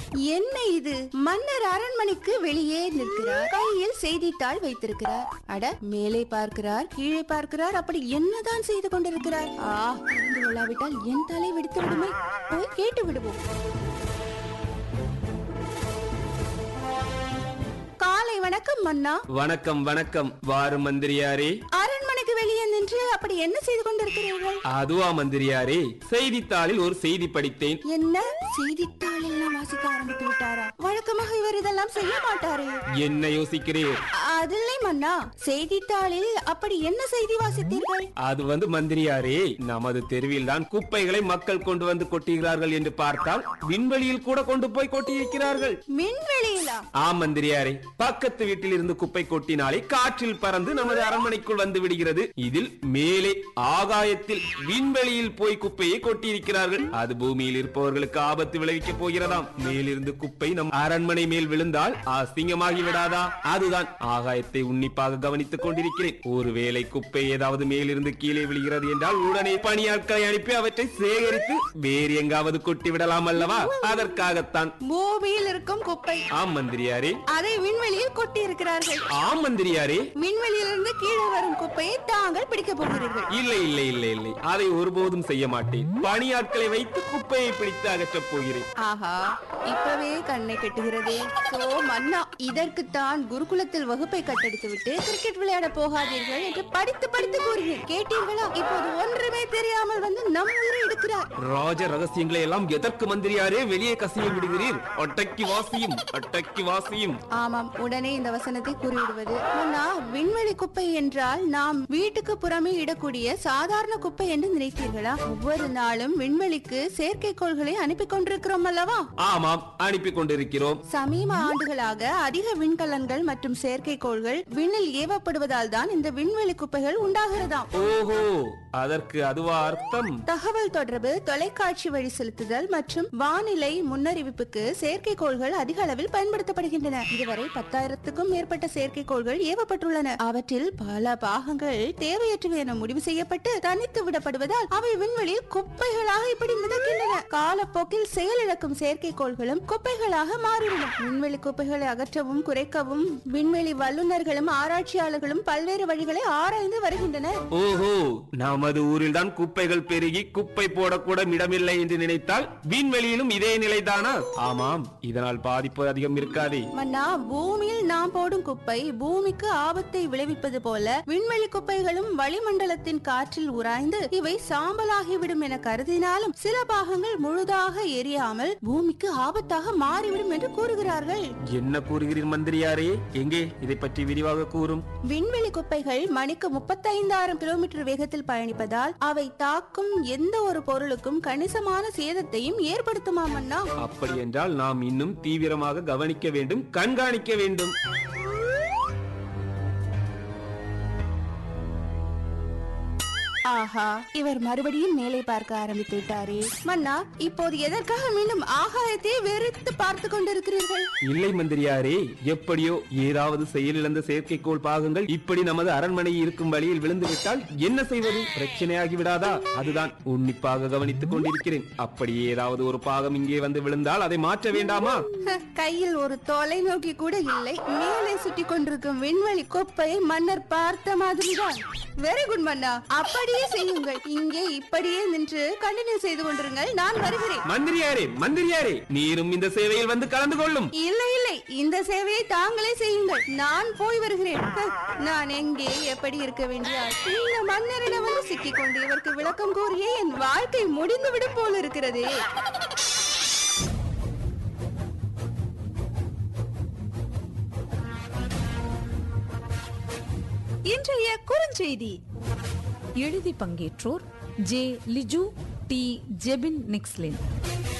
என்ன இது மன்னர் அரண்மனைக்கு வெளியே நிற்கிறார் கையில் செய்தித்தாள் வைத்திருக்கிறார் அட மேலே பார்க்கிறார் கீழே பார்க்கிறார் அப்படி என்னதான் செய்து கொண்டிருக்கிறார் ஆ அறிந்து கொள்ளாவிட்டால் என் தலை வெடித்து விடுமே போய் கேட்டு விடுவோம் காலை வணக்கம் மன்னா வணக்கம் வணக்கம் வாரு மந்திரியாரே அரண்மனைக்கு வெளியே நின்று அப்படி என்ன செய்து கொண்டிருக்கிறீர்கள் அதுவா மந்திரியாரே செய்தித்தாளில் ஒரு செய்தி படித்தேன் என்ன செய்தித்தாள் எல்லாம் வாசிக்க ஆரம்பித்து விட்டாரா வழக்கமாக இவர் இதெல்லாம் செய்ய மாட்டாரே என்ன யோசிக்கிறீர் அதில்லை மன்னா செய்தித்தாளில் அப்படி என்ன செய்தி வாசித்தீர்கள் அது வந்து மந்திரியாரே நமது தெருவில் தான் குப்பைகளை மக்கள் கொண்டு வந்து கொட்டுகிறார்கள் என்று பார்த்தால் விண்வெளியில் கூட கொண்டு போய் கொட்டியிருக்கிறார்கள் மின்வெளியிலா ஆம் மந்திரியாரே பக்கத்து வீட்டில் இருந்து குப்பை கொட்டினாலே காற்றில் பறந்து நமது அரண்மனைக்குள் வந்து விடுகிறது இதில் மேலே ஆகாயத்தில் விண்வெளியில் போய் குப்பையை கொட்டியிருக்கிறார்கள் அது பூமியில் இருப்பவர்களுக்கு ஆபத்து விளைவிக்க போகிறதாம் மேலிருந்து குப்பை நம் அரண்மனை மேல் விழுந்தால் அசிங்கமாகி விடாதா அதுதான் ஆகாயத்தை உன்னிப்பாக கவனித்துக் கொண்டிருக்கிறேன் ஒருவேளை குப்பை ஏதாவது மேலிருந்து கீழே விழுகிறது என்றால் உடனே பணியாட்களை அனுப்பி அவற்றை சேகரித்து வேறு எங்காவது கொட்டி விடலாம் அல்லவா அதற்காகத்தான் பூமியில் இருக்கும் குப்பை ஆம் மந்திரியாரே அதை விண்வெளியில் கொட்டி இருக்கிறார்கள் ஆம் மந்திரியாரே விண்வெளியிலிருந்து கீழே வரும் குப்பையை தாங்கள் பிடிக்க போகிறீர்கள் இல்லை இல்லை இல்லை இல்லை அதை ஒருபோதும் செய்ய மாட்டேன் பணியாட்களை வைத்து குப்பையை பிடித்து அகற்றப் போகிறேன் ஆஹா இப்பவே கண்ணை கட்டுகிறதே சோ மன்னா இதற்குத்தான் குருகுலத்தில் வகுப்பை கட்டடித்து விட்டு கிரிக்கெட் விளையாட போகாதீர்கள் என்று படித்து படித்து கூறினேன் கேட்டீர்களா இப்போது ஒன்றுமே தெரியாமல் வந்து நம் உயிரை எடுக்கிறார் ராஜ ரகசியங்களை எல்லாம் எதற்கு மந்திரியாரே வெளியே கசிய விடுகிறீர் அட்டக்கி வாசியும் அட்டக்கி வாசியும் ஆமாம் உடனே இந்த வசனத்தை கூறிவிடுவது மன்னா விண்வெளி குப்பை என்றால் நாம் வீட்டுக்கு புறமே இடக்கூடிய சாதாரண குப்பை என்று நினைத்தீர்களா ஒவ்வொரு நாளும் விண்வெளிக்கு செயற்கைக்கோள்களை அனுப்பி கொண்டிருக்கிறோம் அல்லவா ஆமாம் அனுப்பி கொண்டிருக்கிறோம் சமீப ஆண்டுகளாக அதிக விண்கலன்கள் மற்றும் செயற்கைக்கோள்கள் விண்ணில் ஏவப்படுவதால் தான் இந்த விண்வெளி குப்பைகள் உண்டாகிறதாம் ஓஹோ அதற்கு அதுவா அர்த்தம் தகவல் தொடர்பு தொலைக்காட்சி வழி செலுத்துதல் மற்றும் வானிலை முன்னறிவிப்புக்கு செயற்கைக்கோள்கள் அதிக அளவில் பயன்படுத்தப்படுகின்றன இதுவரை பத்தாயிரத்துக்கும் மேற்பட்ட செயற்கைக்கோள்கள் ஏவப்பட்டுள்ளன அவற்றில் பல பாகங்கள் தேவையற்றவை என முடிவு செய்யப்பட்டு தனித்து விடப்படுவதால் அவை விண்வெளியில் குப்பைகளாக இப்படி மிதக்கின்றன காலப்போக்கில் செயலிழக்கும் செயற்கைக்கோள்களும் குப்பைகளாக மாறிவிடும் விண்வெளி குப்பைகளை அகற்றவும் குறைக்கவும் விண்வெளி வல்லுநர்களும் ஆராய்ச்சியாளர்களும் பல்வேறு வழிகளை ஆராய்ந்து வருகின்றனர் ஓஹோ நமது ஊரில் தான் குப்பைகள் பெருகி குப்பை போடக்கூட இடமில்லை என்று நினைத்தால் விண்வெளியிலும் இதே நிலைதானா ஆமாம் இதனால் பாதிப்பு அதிகம் இருக்காதே மன்னா பூமியில் நாம் போடும் குப்பை பூமிக்கு ஆபத்தை விளைவிப்பது போல விண்வெளி குப்பைகளும் வளிமண்டலத்தின் காற்றில் உராய்ந்து இவை சாம்பலாகிவிடும் என கருதினாலும் சில பாகங்கள் முழுதாக எரியாமல் பூமிக்கு ஆபத்தாக மாறிவிடும் என்று கூறுகிறார்கள் என்ன கூறுகிறீர் மந்திரியாரே எங்கே இதை பற்றி விரிவாக கூறும் விண்வெளி குப்பைகள் மணிக்கு முப்பத்தைந்தாயிரம் கிலோமீட்டர் வேகத்தில் பயணிப்பதால் அவை தாக்கும் எந்த ஒரு பொருளுக்கும் கணிசமான சேதத்தையும் ஏற்படுத்துமாம் அண்ணா அப்படி என்றால் நாம் இன்னும் தீவிரமாக கவனிக்க வேண்டும் கண்காணிக்க வேண்டும் ஆஹா இவர் மறுபடியும் மேலே பார்க்க ஆரம்பித்து விட்டாரே மன்னா இப்போது எதற்காக மீண்டும் ஆகாயத்தையே வெறுத்து பார்த்து கொண்டிருக்கிறீர்கள் இல்லை மந்திரியாரே எப்படியோ ஏதாவது செயலிழந்த செயற்கைக்கோள் பாகங்கள் இப்படி நமது அரண்மனை இருக்கும் வழியில் விழுந்து விட்டால் என்ன செய்வது பிரச்சனையாகி விடாதா அதுதான் உன்னிப்பாக கவனித்துக் கொண்டிருக்கிறேன் அப்படி ஏதாவது ஒரு பாகம் இங்கே வந்து விழுந்தால் அதை மாற்ற வேண்டாமா ஹ, கையில் ஒரு தொலைநோக்கி கூட இல்லை மேலே சுற்றி கொண்டிருக்கும் விண்வெளி குப்பையை மன்னர் பார்த்த மாதிரிதான் வெரி குட் மன்னா அப்படியே செய்யுங்கள் இங்கே இப்படியே நின்று கண்டினியூ செய்து கொண்டிருங்கள் நான் வருகிறேன் மந்திரியாரே மந்திரியாரே நீரும் இந்த சேவையில் வந்து கலந்து கொள்ளும் இல்லை இல்லை இந்த சேவையை தாங்களே செய்யுங்கள் நான் போய் வருகிறேன் ஹ, நான் எங்கே எப்படி இருக்க வேண்டியார் இந்த மன்னரிடம் வந்து சிக்கிக் கொண்டு இவருக்கு விளக்கம் கூறியே என் வாழ்க்கை முடிந்து விடும் போல இருக்கிறதே இன்றைய குறுஞ்செய்தி எழுதி பங்கேற்றோர் ஜே லிஜு டி ஜெபின் நிக்ஸ்லின்